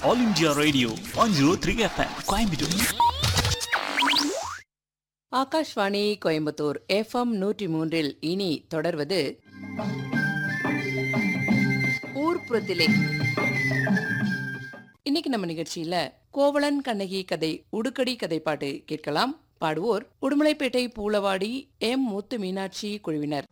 All India Radio one zero three FM Coimbatore Akashvani Coimbatore FM நூற்றி மூன்றில் இனி தொடர்வது ஊர்ப்புறத்திலே இன்னைக்கு நம்ம நிகழ்ச்சியில கோவலன் கண்ணகி கதை உடுக்கடி கதை பாட்டு கேட்கலாம் பாடுவோர் உடுமலைப்பேட்டை பூலவாடி எம் முத்து மீனாட்சி குழுவினர்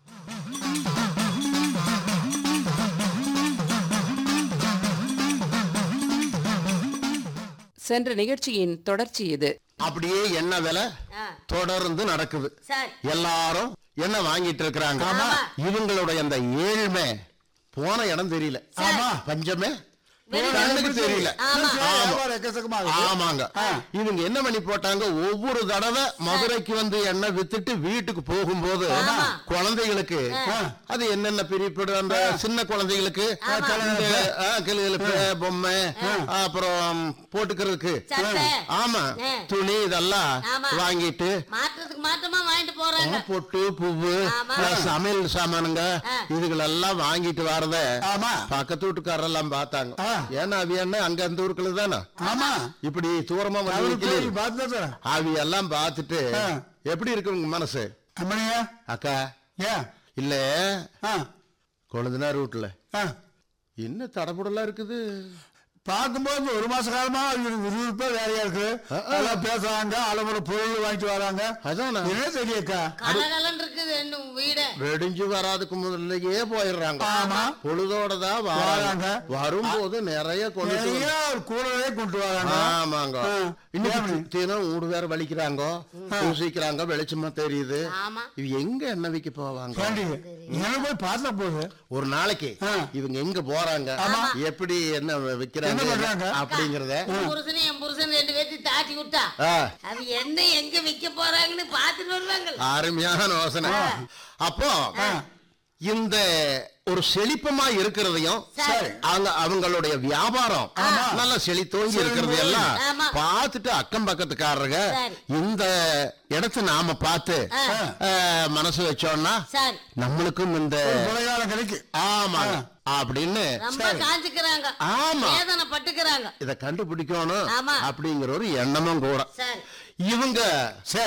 சென்ற நிகழ்ச்சியின் தொடர்ச்சி இது அப்படியே என்ன விலை தொடர்ந்து நடக்குது சரி எல்லாரும் என்ன வாங்கிட்டு இருக்கிறாங்க இவங்களுடைய அந்த ஏழ்மை போன இடம் தெரியல பஞ்சமே கண்ணுக்கு தெரியல ஆமா. ஆமா. ஆமாங்க இவங்க என்ன பண்ணி போட்டாங்க ஒவ்வொரு தடவை மதுரைக்கு வந்து எண்ணெய் வித்துட்டு வீட்டுக்கு போகும்போது குழந்தைகளுக்கு அது என்னென்ன பிரிப்படு அந்த சின்ன குழந்தைகளுக்கு இந்த, ஆ, கிளுகிளுப்பு பொம்மை அப்புறம் போட்டுக்கிறதுக்கு சட்டை. ஆமா ஆ. துணி இதெல்லாம் ஆமா. வாங்கிட்டு மாற்றத்துக்கு மாற்றமா வாங்கிட்டு போறாங்க ஆ, பொட்டு பூவு ஆமா. ஆ, சமையல் சாமானுங்க ஆ. இதுகளெல்லாம் வாங்கிட்டு வரத ஆமா. பக்கத்து வீட்டுக்காரெல்லாம் பார்த்தாங்க ஏன்னா அவி என்ன அங்க அந்த ஊருக்குள்ள தானே ஆமா இப்படி தூரமா வந்து அவரு நிக்குது. போய் பார்த்துதான் அவி எல்லாம் பார்த்துட்டு ஆ. எப்படி இருக்கு உங்க மனசு அம்மனியா அக்கா ஏன் இல்ல ஆ கொழுந்தனார் வீட்டுல ஆ என்ன தடபுடலா இருக்குது பார்க்கும்போது ஒரு மாச காலமா இவருக்கு விறுவிறுப்பா வேலையா இருக்கு எல்லாம் பேசுறாங்க அளவுல பொருள் வாங்கிட்டு வராங்க அதானா என்ன தெரியக்கா கலகலன்னு இருக்குது ரெண்டும் வீடு வெடிஞ்சு வராதுக்கு முதல்லயே போயிடுறாங்க ஆமா. பொழுதோட தான் வராங்க வராங்க. வரும்போது நிறைய கொண்டு நிறைய கூடவே கொண்டு வராங்க ஆமாங்க ஆ. இன்னைக்கு ஏன்? தினம் ஊடு வேற வலிக்கிறாங்க பூசிக்கிறாங்க வெளிச்சமா தெரியுது ஆமா இவ எங்க எண்ணெய் விக்க போவாங்க ஏண்டி எனக்கு போய் பார்த்தா போகுது ஒரு நாளைக்கு ஆ. இவங்க எங்க போறாங்க எப்படி என்ன விக்கிறாங்க என்ன பண்றாங்க? அப்படிங்கறத உன் புருஷனும் என் புருஷன் ரெண்டு பேர்த்தையும் தாட்டி விட்டா ஆ, அது என்ன எங்க விக்க போறாங்கன்னு பாத்துட்டு வருவாங்க அருமையான யோசனை அப்போ இந்த ஒரு செழிப்பமா இருக்கிறதையும் சரி. அவங்க அவங்களுடைய வியாபாரம் நல்ல செழித்தோங்கி இருக்கிறது எல்லாம் ஆமா. பார்த்துட்டு அக்கம் பக்கத்துக்காரங்க சரி. இந்த இடத்தை நாம பார்த்து அஹ், மனசு வச்சோம்னா சரி நம்மளுக்கும் இந்த கொலைகாலம் கிடைக்கு ஆமா அப்படின்னு ரொம்ப காஞ்சுக்கிறாங்க ஆமா. வேதனை பட்டுக்கிறாங்க இத கண்டுபிடிக்கணும் ஆமா. அப்படிங்கிற ஒரு எண்ணமும் கூட சரி இவங்க